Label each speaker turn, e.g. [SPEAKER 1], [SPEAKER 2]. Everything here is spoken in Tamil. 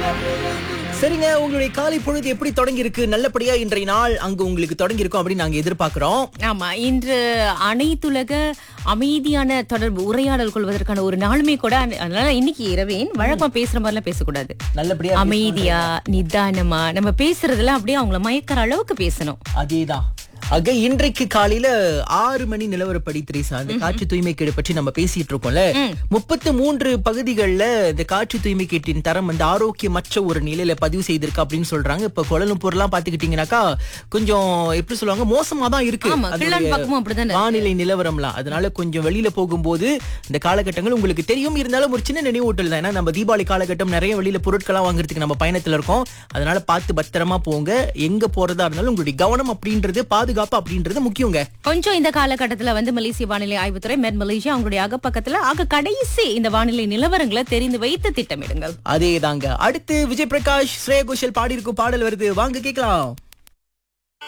[SPEAKER 1] சரிங்க உங்களுடைய காலை பொழுது எப்படி தொடங்கி இருக்கு நல்லபடியா இன்றைய நாள் அங்க உங்களுக்கு தொடங்கி இருக்கும் அப்படின்னு நாங்க எதிர்பார்க்கிறோம்
[SPEAKER 2] ஆமா இன்று அனைத்துலக அமைதியான தொடர்பு உரையாடல் கொள்வதற்கான ஒரு நாளுமே கூட அதனால இன்னைக்கு இரவேன் வழக்கமா பேசுற மாதிரிலாம் பேசக்கூடாது
[SPEAKER 1] நல்லபடியா
[SPEAKER 2] அமைதியா நிதானமா நம்ம பேசுறதுல அப்படியே அவங்கள மயக்கிற அளவுக்கு பேசணும்
[SPEAKER 1] அதேதான் ஆக இன்றைக்கு காலையில ஆறு மணி நிலவரப்படி திரேசா அந்த காற்று தூய்மை கேடு பற்றி நம்ம பேசிட்டு இருக்கோம்ல முப்பத்து மூன்று பகுதிகளில் இந்த காற்று தூய்மை கேட்டின் தரம் வந்து ஆரோக்கியமற்ற ஒரு நிலையில பதிவு செய்திருக்கு அப்படின்னு சொல்றாங்க இப்ப கோலம்பூர் எல்லாம் பாத்துக்கிட்டீங்கன்னாக்கா கொஞ்சம் எப்படி சொல்லுவாங்க மோசமா தான் இருக்கு
[SPEAKER 2] ஆமா
[SPEAKER 1] அதோடைய
[SPEAKER 2] கிள்ளான் பக்கமும் அப்படிதானே
[SPEAKER 1] வானிலை நிலவரம்லாம் அதனால கொஞ்சம் வெளியில போகும்போது இந்த காலகட்டங்கள் உங்களுக்கு தெரியும் இருந்தாலும் ஒரு சின்ன நினைவூட்டல் தான் ஏன்னா நம்ம தீபாவளி காலகட்டம் நிறைய வெளியில பொருட்கள்லாம் வாங்குறதுக்கு நம்ம பயணத்துல இருக்கோம் அதனால பார்த்து பத்திரமா போங்க எங்க போறதா இருந்தாலும் உங்களுடைய கவனம் அப்படின்றது பாதுகாப்பு அப்படின்றது முக்கியங்க
[SPEAKER 2] கொஞ்சம் இந்த காலகட்டத்துல வந்து மலேசிய வானிலை ஆய்வுத்துறை மெட் மலேசியா அவங்களுடைய அகப்பக்கத்துல ஆக கடைசி இந்த வானிலை நிலவரங்களை தெரிந்து வைத்து திட்டமிடுங்கள்
[SPEAKER 1] அதேதாங்க அடுத்து விஜய் பிரகாஷ் ஸ்ரேயா கோஷல் பாடி இருக்கும் பாடல் வருது வாங்க கேட்கலாம்